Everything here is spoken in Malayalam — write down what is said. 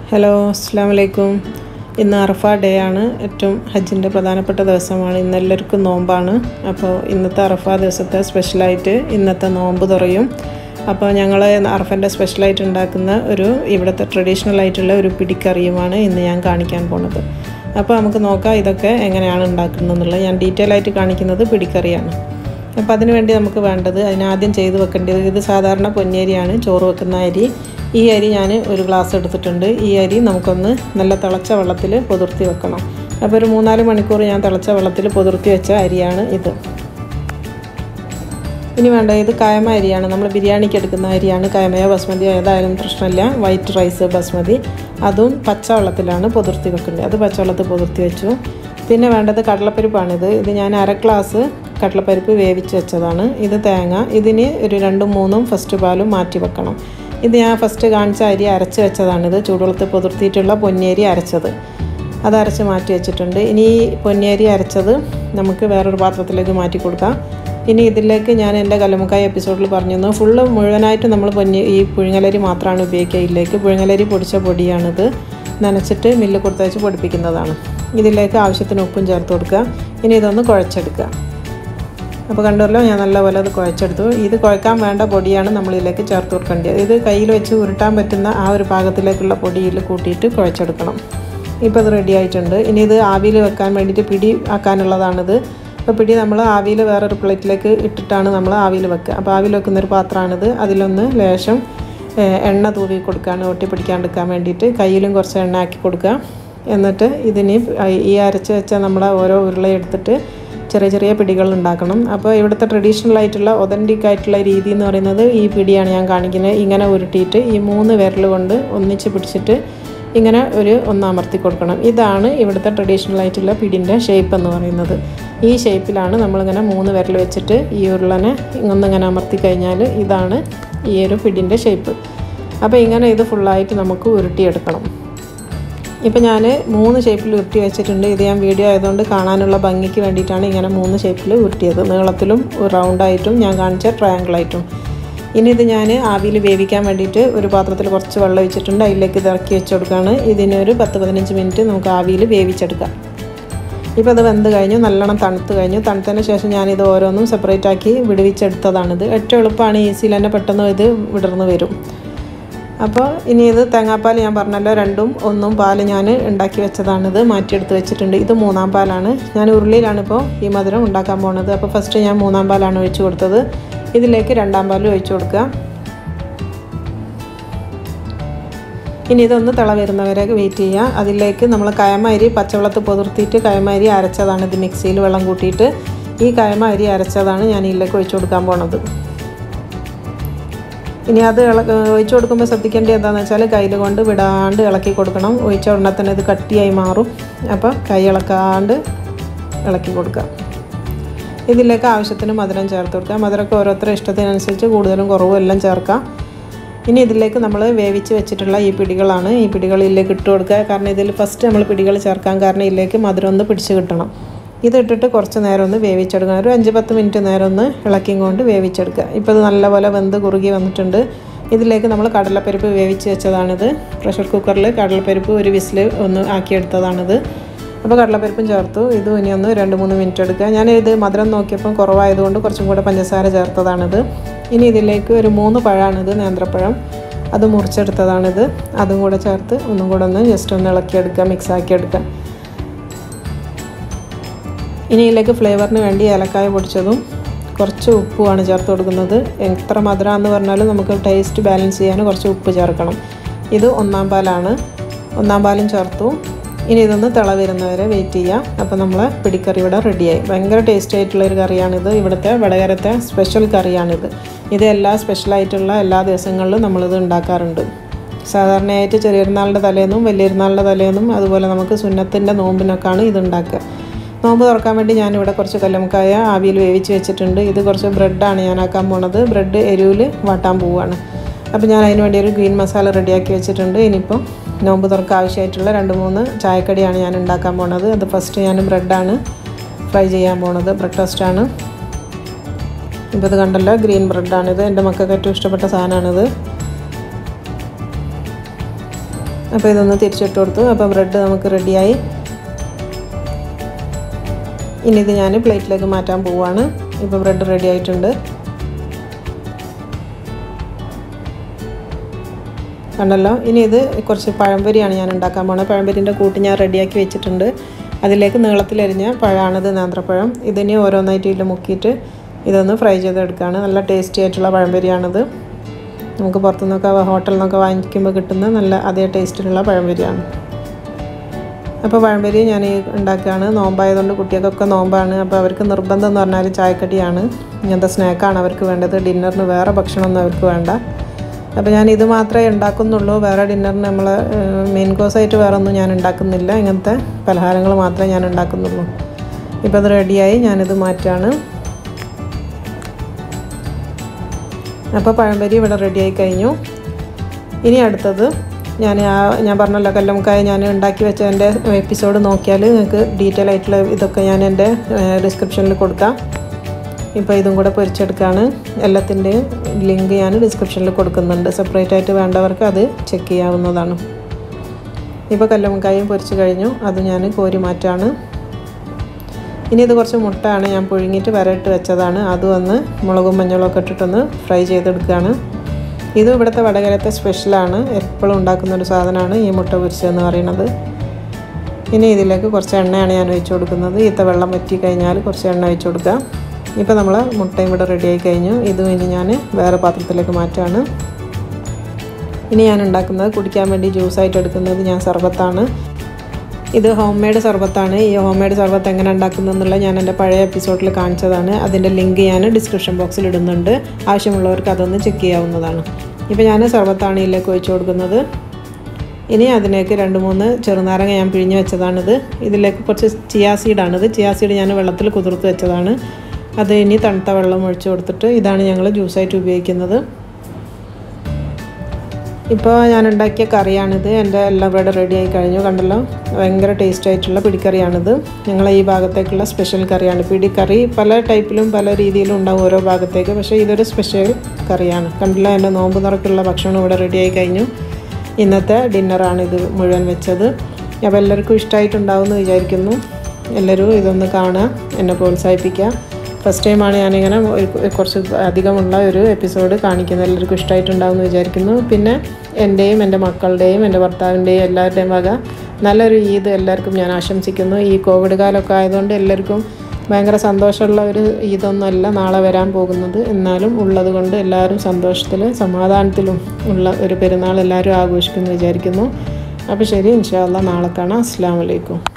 ഹലോ അസ്സാം വലൈക്കും ഇന്ന് അറഫ ഡേ ആണ് ഏറ്റവും ഹജ്ജിൻ്റെ പ്രധാനപ്പെട്ട ദിവസമാണ് ഇന്ന് എല്ലാവർക്കും നോമ്പാണ് അപ്പോൾ ഇന്നത്തെ അറഫ ദിവസത്തെ സ്പെഷ്യലായിട്ട് ഇന്നത്തെ നോമ്പ് തുറയും അപ്പോൾ ഞങ്ങൾ അറഫൻ്റെ സ്പെഷ്യലായിട്ട് ഉണ്ടാക്കുന്ന ഒരു ഇവിടുത്തെ ട്രഡീഷണൽ ആയിട്ടുള്ള ഒരു പിടിക്കറിയുമാണ് ഇന്ന് ഞാൻ കാണിക്കാൻ പോണത് അപ്പോൾ നമുക്ക് നോക്കാം ഇതൊക്കെ എങ്ങനെയാണ് ഉണ്ടാക്കുന്നത് എന്നുള്ളത് ഞാൻ ഡീറ്റെയിൽ ആയിട്ട് കാണിക്കുന്നത് പിടിക്കറിയാണ് അപ്പോൾ അതിന് വേണ്ടി നമുക്ക് വേണ്ടത് അതിനാദ്യം ചെയ്ത് വെക്കേണ്ടത് ഇത് സാധാരണ പൊന്നേരിയാണ് ചോറ് വെക്കുന്ന അരി ഈ അരി ഞാൻ ഒരു ഗ്ലാസ് എടുത്തിട്ടുണ്ട് ഈ അരി നമുക്കൊന്ന് നല്ല തിളച്ച വെള്ളത്തിൽ പൊതിർത്തി വെക്കണം അപ്പോൾ ഒരു മൂന്നാല് മണിക്കൂർ ഞാൻ തിളച്ച വെള്ളത്തിൽ പൊതിർത്തി വെച്ച അരിയാണ് ഇത് ഇനി വേണ്ട ഇത് കായമ അരിയാണ് നമ്മൾ ബിരിയാണിക്ക് എടുക്കുന്ന അരിയാണ് കായമയോ ബസ്മതിയോ ഏതായാലും പ്രശ്നമില്ല വൈറ്റ് റൈസ് ബസ്മതി അതും പച്ചവെള്ളത്തിലാണ് പൊതിർത്തി വെക്കേണ്ടത് അത് പച്ചവെള്ളത്തിൽ പൊതിർത്തി വെച്ചു പിന്നെ വേണ്ടത് കടലപ്പരിപ്പാണിത് ഇത് ഞാൻ അര ഗ്ലാസ് കടലപ്പരിപ്പ് വേവിച്ച് വെച്ചതാണ് ഇത് തേങ്ങ ഇതിന് ഒരു രണ്ടും മൂന്നും ഫസ്റ്റ് പാലും മാറ്റി വെക്കണം ഇത് ഞാൻ ഫസ്റ്റ് കാണിച്ച അരി അരച്ച് വെച്ചതാണിത് ചൂടുവെള്ളത്തിൽ പൊതിർത്തിയിട്ടുള്ള പൊന്നിയരി അരച്ചത് അത് അരച്ച് മാറ്റി വെച്ചിട്ടുണ്ട് ഇനി ഈ പൊന്നിയരി അരച്ചത് നമുക്ക് വേറൊരു പാത്രത്തിലേക്ക് മാറ്റി കൊടുക്കാം ഇനി ഇതിലേക്ക് ഞാൻ എൻ്റെ കല്ലുമുക്കായ എപ്പിസോഡിൽ പറഞ്ഞിരുന്നു ഫുള്ള് മുഴുവനായിട്ട് നമ്മൾ പൊന്നി ഈ പുഴുങ്ങലരി മാത്രമാണ് ഉപയോഗിക്കുക ഇതിലേക്ക് പുഴുങ്ങലരി പൊടിച്ച പൊടിയാണിത് നനച്ചിട്ട് മില്ല് കൊടുത്തയച്ച് പൊടിപ്പിക്കുന്നതാണ് ഇതിലേക്ക് ആവശ്യത്തിന് ഉപ്പും ചേർത്ത് കൊടുക്കുക ഇനി ഇതൊന്ന് കുഴച്ചെടുക്കുക അപ്പോൾ കണ്ടല്ലോ ഞാൻ നല്ലപോലെ അത് കുഴച്ചെടുത്തു ഇത് കുഴക്കാൻ വേണ്ട പൊടിയാണ് നമ്മളിതിലേക്ക് ചേർത്ത് കൊടുക്കേണ്ടത് ഇത് കയ്യിൽ വെച്ച് ഉരുട്ടാൻ പറ്റുന്ന ആ ഒരു പാകത്തിലേക്കുള്ള പൊടിയിൽ കൂട്ടിയിട്ട് കുഴച്ചെടുക്കണം ഇപ്പോൾ ഇത് റെഡി ആയിട്ടുണ്ട് ഇനി ഇത് ആവിയിൽ വെക്കാൻ വേണ്ടിയിട്ട് പിടി ആക്കാനുള്ളതാണിത് അപ്പോൾ പിടി നമ്മൾ ആവിയിൽ വേറൊരു പ്ലേറ്റിലേക്ക് ഇട്ടിട്ടാണ് നമ്മൾ ആവിയിൽ വെക്കുക അപ്പോൾ ആവിയിൽ വെക്കുന്ന ഒരു പാത്രമാണിത് അതിലൊന്ന് ലേശം എണ്ണ തൂവി കൊടുക്കുകയാണ് ഒട്ടി പിടിക്കാണ്ടിരിക്കാൻ വേണ്ടിയിട്ട് കയ്യിലും കുറച്ച് എണ്ണ ആക്കി കൊടുക്കുക എന്നിട്ട് ഇതിന് ഈ അരച്ച് വെച്ച നമ്മുടെ ഓരോ ഉരുള എടുത്തിട്ട് ചെറിയ ചെറിയ പിടികൾ ഉണ്ടാക്കണം അപ്പോൾ ഇവിടുത്തെ ട്രഡീഷണൽ ആയിട്ടുള്ള ഒതൻറ്റിക് ആയിട്ടുള്ള രീതി എന്ന് പറയുന്നത് ഈ പിടിയാണ് ഞാൻ കാണിക്കുന്നത് ഇങ്ങനെ ഉരുട്ടിയിട്ട് ഈ മൂന്ന് വിരൽ കൊണ്ട് ഒന്നിച്ച് പിടിച്ചിട്ട് ഇങ്ങനെ ഒരു ഒന്നമർത്തി കൊടുക്കണം ഇതാണ് ഇവിടുത്തെ ട്രഡീഷണൽ ആയിട്ടുള്ള പിടിൻ്റെ ഷേപ്പ് എന്ന് പറയുന്നത് ഈ ഷേപ്പിലാണ് നമ്മളിങ്ങനെ മൂന്ന് വിരൽ വെച്ചിട്ട് ഈ ഉരുളനെ ഒന്നിങ്ങനെ അമർത്തി കഴിഞ്ഞാൽ ഇതാണ് ഈ ഒരു പിടിൻ്റെ ഷേപ്പ് അപ്പോൾ ഇങ്ങനെ ഇത് ഫുള്ളായിട്ട് നമുക്ക് ഉരുട്ടിയെടുക്കണം ഇപ്പം ഞാൻ മൂന്ന് ഷേപ്പിൽ ഉരുട്ടി വെച്ചിട്ടുണ്ട് ഇത് ഞാൻ വീഡിയോ ആയതുകൊണ്ട് കാണാനുള്ള ഭംഗിക്ക് വേണ്ടിയിട്ടാണ് ഇങ്ങനെ മൂന്ന് ഷേപ്പിൽ ഉരുട്ടിയത് നീളത്തിലും റൗണ്ടായിട്ടും ഞാൻ കാണിച്ച ട്രയാങ്കിളായിട്ടും ഇനി ഇത് ഞാൻ ആവിയിൽ വേവിക്കാൻ വേണ്ടിയിട്ട് ഒരു പാത്രത്തിൽ കുറച്ച് വെള്ളം ഒഴിച്ചിട്ടുണ്ട് അതിലേക്ക് ഇത് ഇറക്കി വെച്ച് കൊടുക്കുകയാണ് ഇതിനൊരു പത്ത് പതിനഞ്ച് മിനിറ്റ് നമുക്ക് ആവിയിൽ വേവിച്ചെടുക്കാം ഇപ്പോൾ അത് വെന്ത് കഴിഞ്ഞു നല്ലോണം തണുത്ത് കഴിഞ്ഞു തണുത്തതിന് ശേഷം ഞാനിത് ഓരോന്നും സെപ്പറേറ്റ് ആക്കി വിടുവിച്ചെടുത്തതാണിത് ഏറ്റവും എളുപ്പമാണ് ഈസിയിൽ തന്നെ പെട്ടെന്ന് ഇത് വിടർന്ന് വരും അപ്പോൾ ഇനി ഇത് തേങ്ങാപ്പാൽ ഞാൻ പറഞ്ഞല്ലോ രണ്ടും ഒന്നും പാൽ ഞാൻ ഉണ്ടാക്കി വെച്ചതാണിത് മാറ്റിയെടുത്ത് വെച്ചിട്ടുണ്ട് ഇത് മൂന്നാം പാലാണ് ഞാൻ ഉരുളിയിലാണിപ്പോൾ ഈ മധുരം ഉണ്ടാക്കാൻ പോകുന്നത് അപ്പോൾ ഫസ്റ്റ് ഞാൻ മൂന്നാം പാലാണ് ഒഴിച്ചു കൊടുത്തത് ഇതിലേക്ക് രണ്ടാം പാലും ഒഴിച്ചു കൊടുക്കുക ഇനി ഇതൊന്ന് തിള വരുന്നവരെ വെയിറ്റ് ചെയ്യുക അതിലേക്ക് നമ്മൾ കയമ അരി പച്ചവെള്ളത്തിൽ പൊതിർത്തിയിട്ട് കയമ അരി അരച്ചതാണ് ഇത് മിക്സിയിൽ വെള്ളം കൂട്ടിയിട്ട് ഈ കയമ അരി അരച്ചതാണ് ഞാൻ ഇതിലേക്ക് ഒഴിച്ചു കൊടുക്കാൻ പോണത് ഇനി അത് ഇള ഒഴിച്ചു കൊടുക്കുമ്പോൾ ശ്രദ്ധിക്കേണ്ടത് എന്താണെന്ന് വെച്ചാൽ കയ്യിൽ കൊണ്ട് വിടാണ്ട് ഇളക്കി കൊടുക്കണം ഒഴിച്ച ഉടനെ തന്നെ ഇത് കട്ടിയായി മാറും അപ്പോൾ കൈ ഇളക്കാണ്ട് ഇളക്കി കൊടുക്കുക ഇതിലേക്ക് ആവശ്യത്തിന് മധുരം ചേർത്ത് കൊടുക്കുക മധുരമൊക്കെ ഓരോരുത്തരുടെ ഇഷ്ടത്തിനനുസരിച്ച് കൂടുതലും കുറവും എല്ലാം ചേർക്കാം ഇനി ഇതിലേക്ക് നമ്മൾ വേവിച്ച് വെച്ചിട്ടുള്ള ഈ പിടികളാണ് ഈ പിടികൾ ഇതിലേക്ക് ഇട്ട് കൊടുക്കുക കാരണം ഇതിൽ ഫസ്റ്റ് നമ്മൾ പിടികൾ ചേർക്കാൻ കാരണം ഇതിലേക്ക് മധുരം ഒന്ന് പിടിച്ച് കിട്ടണം ഇതിട്ടിട്ട് കുറച്ച് നേരം ഒന്ന് വേവിച്ചെടുക്കണം ഒരു അഞ്ച് പത്ത് മിനിറ്റ് നേരം ഒന്ന് ഇളക്കിയും കൊണ്ട് വേവിച്ചെടുക്കുക ഇപ്പോൾ ഇത് നല്ലപോലെ വെന്ത് കുറുകി വന്നിട്ടുണ്ട് ഇതിലേക്ക് നമ്മൾ കടലപ്പരിപ്പ് വേവിച്ച് വെച്ചതാണിത് പ്രഷർ കുക്കറിൽ കടലപ്പരിപ്പ് ഒരു വിസിൽ ഒന്ന് ആക്കിയെടുത്തതാണിത് അപ്പോൾ കടലപ്പരിപ്പും ചേർത്തു ഇത് ഇനി ഒന്ന് രണ്ട് മൂന്ന് മിനിറ്റ് എടുക്കുക ഞാൻ ഇത് മധുരം നോക്കിയപ്പോൾ കുറവായതുകൊണ്ട് കുറച്ചും കൂടെ പഞ്ചസാര ചേർത്തതാണിത് ഇനി ഇതിലേക്ക് ഒരു മൂന്ന് പഴമാണിത് നേന്ത്രപ്പഴം അത് മുറിച്ചെടുത്തതാണിത് അതും കൂടെ ചേർത്ത് ഒന്നും കൂടെ ഒന്ന് ജസ്റ്റ് ഒന്ന് ഇളക്കിയെടുക്കുക മിക്സ് ആക്കിയെടുക്കുക ഇനി ഇതിലേക്ക് ഫ്ലേവറിന് വേണ്ടി ഏലക്കായ പൊടിച്ചതും കുറച്ച് ഉപ്പുമാണ് ചേർത്ത് കൊടുക്കുന്നത് എത്ര മധുരമെന്ന് പറഞ്ഞാലും നമുക്ക് ടേസ്റ്റ് ബാലൻസ് ചെയ്യാൻ കുറച്ച് ഉപ്പ് ചേർക്കണം ഇത് ഒന്നാം പാലാണ് ഒന്നാം പാലും ചേർത്തു ഇനി ഇതൊന്ന് തിള വരുന്നവരെ വെയിറ്റ് ചെയ്യാം അപ്പോൾ നമ്മൾ പിടിക്കറി ഇവിടെ റെഡിയായി ഭയങ്കര ടേസ്റ്റി ആയിട്ടുള്ള ഒരു കറിയാണിത് ഇവിടുത്തെ വടകരത്തെ സ്പെഷ്യൽ കറിയാണിത് ഇത് എല്ലാ സ്പെഷ്യലായിട്ടുള്ള എല്ലാ ദിവസങ്ങളിലും നമ്മളിത് ഉണ്ടാക്കാറുണ്ട് സാധാരണയായിട്ട് ചെറിയൊരുനാളിൻ്റെ തലേന്നും വലിയൊരുനാളിൻ്റെ തലേന്നും അതുപോലെ നമുക്ക് സുന്നത്തിൻ്റെ നോമ്പിനൊക്കെയാണ് ഇത് ഉണ്ടാക്കുക നോമ്പ് തുറക്കാൻ വേണ്ടി ഞാനിവിടെ കുറച്ച് കല്ലുമുക്കായ ആവിയിൽ വേവിച്ച് വെച്ചിട്ടുണ്ട് ഇത് കുറച്ച് ബ്രെഡാണ് ഞാൻ ആക്കാൻ പോണത് ബ്രെഡ് എരിവിൽ വാട്ടാൻ പോവുകയാണ് അപ്പോൾ ഞാൻ അതിന് വേണ്ടി ഒരു ഗ്രീൻ മസാല റെഡിയാക്കി വെച്ചിട്ടുണ്ട് ഇനിയിപ്പോൾ നോമ്പ് തുറക്കാൻ ആവശ്യമായിട്ടുള്ള രണ്ട് മൂന്ന് ചായക്കടിയാണ് ഞാൻ ഉണ്ടാക്കാൻ പോണത് അത് ഫസ്റ്റ് ഞാൻ ബ്രെഡാണ് ഫ്രൈ ചെയ്യാൻ പോണത് ബ്രെഡ് ടോസ്റ്റാണ് ഇപ്പോൾ ഇത് കണ്ടല്ലോ ഗ്രീൻ ബ്രെഡാണിത് എൻ്റെ മക്കൾക്ക് ഏറ്റവും ഇഷ്ടപ്പെട്ട സാധനമാണിത് അപ്പോൾ ഇതൊന്ന് തിരിച്ചിട്ട് കൊടുത്തു അപ്പോൾ ബ്രെഡ് നമുക്ക് റെഡിയായി ഇനി ഇത് ഞാൻ പ്ലേറ്റിലേക്ക് മാറ്റാൻ പോവുകയാണ് ഇപ്പോൾ ബ്രെഡ് റെഡി ആയിട്ടുണ്ട് കണ്ടല്ലോ ഇനി ഇത് കുറച്ച് പഴംപൊരിയാണ് ഞാൻ ഉണ്ടാക്കാൻ പോകുന്നത് പഴംപൊരിൻ്റെ കൂട്ട് ഞാൻ റെഡിയാക്കി വെച്ചിട്ടുണ്ട് അതിലേക്ക് നീളത്തിലരിഞ്ഞ പഴമാണിത് നേന്ത്രപ്പഴം ഇതിനി ഓരോന്നായിട്ട് ഇതിൽ മുക്കിയിട്ട് ഇതൊന്ന് ഫ്രൈ ചെയ്തെടുക്കുകയാണ് നല്ല ടേസ്റ്റി ആയിട്ടുള്ള പഴംപൊരിയാണിത് നമുക്ക് പുറത്തുനിന്നൊക്കെ ഹോട്ടലിൽ നിന്നൊക്കെ വാങ്ങിക്കുമ്പോൾ കിട്ടുന്ന നല്ല അതേ ടേസ്റ്റിലുള്ള പഴംപൊരിയാണ് അപ്പോൾ പഴംപൊരി ഞാൻ ഈ ഉണ്ടാക്കുകയാണ് നോമ്പായതുകൊണ്ട് കുട്ടികൾക്കൊക്കെ നോമ്പാണ് അപ്പോൾ അവർക്ക് നിർബന്ധം എന്ന് പറഞ്ഞാൽ ചായക്കടിയാണ് ഇങ്ങനത്തെ സ്നാക്കാണ് അവർക്ക് വേണ്ടത് ഡിന്നറിന് വേറെ ഭക്ഷണമൊന്നും അവർക്ക് വേണ്ട അപ്പോൾ ഞാൻ ഇത് മാത്രമേ ഉണ്ടാക്കുന്നുള്ളൂ വേറെ ഡിന്നറിന് നമ്മൾ മെയിൻ കോഴ്സായിട്ട് വേറെ ഒന്നും ഞാൻ ഉണ്ടാക്കുന്നില്ല ഇങ്ങനത്തെ പലഹാരങ്ങൾ മാത്രമേ ഞാൻ ഉണ്ടാക്കുന്നുള്ളൂ ഇപ്പോൾ അത് റെഡിയായി ഞാനിത് മാറ്റാണ് അപ്പോൾ പഴംപൊരി ഇവിടെ റെഡിയായി കഴിഞ്ഞു ഇനി അടുത്തത് ഞാൻ ആ ഞാൻ പറഞ്ഞല്ലോ കല്ലമുക്കായ ഞാൻ ഉണ്ടാക്കി വെച്ച എൻ്റെ എപ്പിസോഡ് നോക്കിയാൽ നിങ്ങൾക്ക് ഡീറ്റെയിൽ ആയിട്ടുള്ള ഇതൊക്കെ ഞാൻ എൻ്റെ ഡിസ്ക്രിപ്ഷനിൽ കൊടുക്കാം ഇപ്പോൾ ഇതും കൂടെ പൊരിച്ചെടുക്കുകയാണ് എല്ലാത്തിൻ്റെയും ലിങ്ക് ഞാൻ ഡിസ്ക്രിപ്ഷനിൽ കൊടുക്കുന്നുണ്ട് സെപ്പറേറ്റ് ആയിട്ട് വേണ്ടവർക്ക് അത് ചെക്ക് ചെയ്യാവുന്നതാണ് ഇപ്പോൾ കല്ലമുക്കായും പൊരിച്ച് കഴിഞ്ഞു അത് ഞാൻ കോരി മാറ്റാണ് ഇനി ഇത് കുറച്ച് മുട്ടയാണ് ഞാൻ പുഴുങ്ങിയിട്ട് വരട്ട് വെച്ചതാണ് അത് വന്ന് മുളകും മഞ്ഞളും ഒക്കെ ഇട്ടിട്ടൊന്ന് ഫ്രൈ ചെയ്തെടുക്കുകയാണ് ഇത് ഇവിടുത്തെ വടകരത്തെ സ്പെഷ്യലാണ് എപ്പോഴും ഉണ്ടാക്കുന്ന ഒരു സാധനമാണ് ഈ മുട്ട പൊരിച്ചതെന്ന് പറയുന്നത് ഇനി ഇതിലേക്ക് കുറച്ച് എണ്ണയാണ് ഞാൻ ഒഴിച്ചു കൊടുക്കുന്നത് ഈത്ത വെള്ളം വറ്റി കഴിഞ്ഞാൽ കുറച്ച് എണ്ണ ഒഴിച്ചു കൊടുക്കാം ഇപ്പോൾ നമ്മൾ മുട്ടയും ഇവിടെ റെഡിയായി കഴിഞ്ഞു ഇതും ഇനി ഞാൻ വേറെ പാത്രത്തിലേക്ക് മാറ്റാണ് ഇനി ഞാൻ ഉണ്ടാക്കുന്നത് കുടിക്കാൻ വേണ്ടി ജ്യൂസായിട്ട് എടുക്കുന്നത് ഞാൻ സർബത്താണ് ഇത് ഹോം മെയ്ഡ് സർബത്താണ് ഈ ഹോം മെയ്ഡ് സർബത്ത് എങ്ങനെ ഉണ്ടാക്കുന്നതെന്നുള്ള ഞാൻ എൻ്റെ പഴയ എപ്പിസോഡിൽ കാണിച്ചതാണ് അതിൻ്റെ ലിങ്ക് ഞാൻ ഡിസ്ക്രിപ്ഷൻ ബോക്സിൽ ഇടുന്നുണ്ട് ആവശ്യമുള്ളവർക്ക് അതൊന്ന് ചെക്ക് ചെയ്യാവുന്നതാണ് ഇപ്പോൾ ഞാൻ സർബത്താണ് ഇതിലേക്ക് ഒഴിച്ചു കൊടുക്കുന്നത് ഇനി അതിലേക്ക് രണ്ട് മൂന്ന് ചെറുനാരങ്ങ ഞാൻ പിഴിഞ്ഞ് വെച്ചതാണിത് ഇതിലേക്ക് കുറച്ച് ചിയാ സീഡാണിത് ചിയാ സീഡ് ഞാൻ വെള്ളത്തിൽ കുതിർത്ത് വെച്ചതാണ് അത് ഇനി തണുത്ത വെള്ളം ഒഴിച്ചു കൊടുത്തിട്ട് ഇതാണ് ഞങ്ങൾ ജ്യൂസായിട്ട് ഉപയോഗിക്കുന്നത് ഇപ്പോൾ ഞാൻ ഉണ്ടാക്കിയ കറിയാണിത് എൻ്റെ എല്ലാം ഇവിടെ റെഡി ആയി കഴിഞ്ഞു കണ്ടല്ലോ ഭയങ്കര ടേസ്റ്റ് ആയിട്ടുള്ള പിടിക്കറിയാണിത് ഞങ്ങളെ ഈ ഭാഗത്തേക്കുള്ള സ്പെഷ്യൽ കറിയാണ് പിടിക്കറി പല ടൈപ്പിലും പല രീതിയിലും ഉണ്ടാവും ഓരോ ഭാഗത്തേക്ക് പക്ഷേ ഇതൊരു സ്പെഷ്യൽ കറിയാണ് കണ്ടല്ലോ എൻ്റെ നോമ്പ് തുറക്കുള്ള ഭക്ഷണം ഇവിടെ റെഡി ആയി കഴിഞ്ഞു ഇന്നത്തെ ഡിന്നറാണ് ഇത് മുഴുവൻ വെച്ചത് അപ്പോൾ എല്ലാവർക്കും ഇഷ്ടമായിട്ടുണ്ടാവും എന്ന് വിചാരിക്കുന്നു എല്ലാവരും ഇതൊന്ന് കാണുക എന്നെ പ്രോത്സാഹിപ്പിക്കുക ഫസ്റ്റ് ടൈമാണ് ഞാനിങ്ങനെ ഒരു- കുറച്ച് അധികമുള്ള ഒരു എപ്പിസോഡ് കാണിക്കുന്നത് എല്ലാവർക്കും ഇഷ്ടമായിട്ടുണ്ടാവും എന്ന് വിചാരിക്കുന്നു പിന്നെ എൻ്റെയും എൻ്റെ മക്കളുടെയും എൻ്റെ ഭർത്താവിൻ്റെയും എല്ലാവരുടെയും വക നല്ലൊരു ഈദ് എല്ലാവർക്കും ഞാൻ ആശംസിക്കുന്നു ഈ കോവിഡ് കാലമൊക്കെ ആയതുകൊണ്ട് എല്ലാവർക്കും ഭയങ്കര സന്തോഷമുള്ള ഒരു ഈദൊന്നുമല്ല നാളെ വരാൻ പോകുന്നത് എന്നാലും ഉള്ളത് കൊണ്ട് എല്ലാവരും സന്തോഷത്തിൽ സമാധാനത്തിലും ഉള്ള ഒരു പെരുന്നാൾ എല്ലാവരും ആഘോഷിക്കുമെന്ന് വിചാരിക്കുന്നു അപ്പോൾ ശരി ഇൻഷാല്ല നാളെ കാണാം അസ്സാം വലൈക്കും